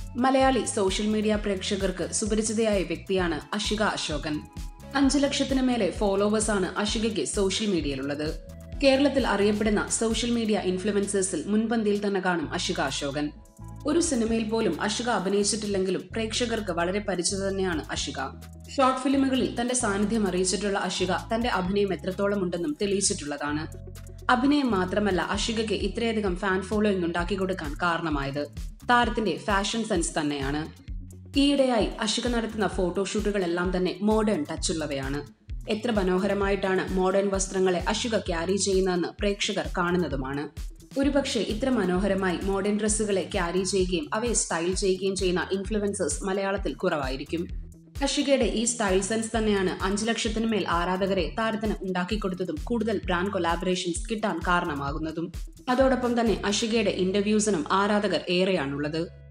Malayali social media പ്രേക്ഷകർക്ക് സുപരിചിതയായ വ്യക്തിയാണ് അഷിക അശോകൻ അഞ്ചു ലക്ഷത്തിന് മേലെ ഫോളോവേഴ്സാണ് അഷികയ്ക്ക് സോഷ്യൽ മീഡിയയിലുള്ളത് കേരളത്തിൽ അറിയപ്പെടുന്ന സോഷ്യൽ മീഡിയ ഇൻഫ്ലുവൻസേഴ്സിൽ മുൻപന്തിയിൽ തന്നെ കാണും അഷിക അശോകൻ ഒരു സിനിമയിൽ പോലും അഷിക അഭിനയിച്ചിട്ടില്ലെങ്കിലും പ്രേക്ഷകർക്ക് വളരെ പരിചിത തന്നെയാണ് അഷിക ഷോർട്ട് ഫിലിമുകളിൽ തന്റെ സാന്നിധ്യം അറിയിച്ചിട്ടുള്ള അഷിക തന്റെ അഭിനയം എത്രത്തോളം ഉണ്ടെന്നും തെളിയിച്ചിട്ടുള്ളതാണ് അഭിനയം മാത്രമല്ല അഷികയ്ക്ക് ഇത്രയധികം ഫാൻ ഫോളോയിങ് ഉണ്ടാക്കി കൊടുക്കാൻ കാരണമായത് താരത്തിന്റെ ഫാഷൻ സെൻസ് തന്നെയാണ് ഈയിടെയായി അഷിക നടത്തുന്ന ഫോട്ടോഷൂട്ടുകളെല്ലാം തന്നെ മോഡേൺ ടച്ചുള്ളവയാണ് എത്ര മനോഹരമായിട്ടാണ് മോഡേൺ വസ്ത്രങ്ങളെ അഷിക ക്യാരി ചെയ്യുന്നതെന്ന് പ്രേക്ഷകർ കാണുന്നതുമാണ് ഒരുപക്ഷെ ഇത്ര മനോഹരമായി മോഡേൺ ഡ്രസ്സുകളെ ക്യാരി ചെയ്യുകയും അവയെ സ്റ്റൈൽ ചെയ്യുകയും ചെയ്യുന്ന ഇൻഫ്ലുവൻസേഴ്സ് മലയാളത്തിൽ കുറവായിരിക്കും അഷികയുടെ ഈ സ്റ്റൈൽ സെൻസ് തന്നെയാണ് അഞ്ചു ലക്ഷത്തിന് മേൽ ആരാധകരെ താരത്തിന് ഉണ്ടാക്കിക്കൊടുത്തതും കൂടുതൽ ബ്രാൻഡ് കൊലാബറേഷൻസ് കിട്ടാൻ കാരണമാകുന്നതും അതോടൊപ്പം തന്നെ അഷികയുടെ ഇന്റർവ്യൂസിനും ആരാധകർ ഏറെയാണുള്ളത്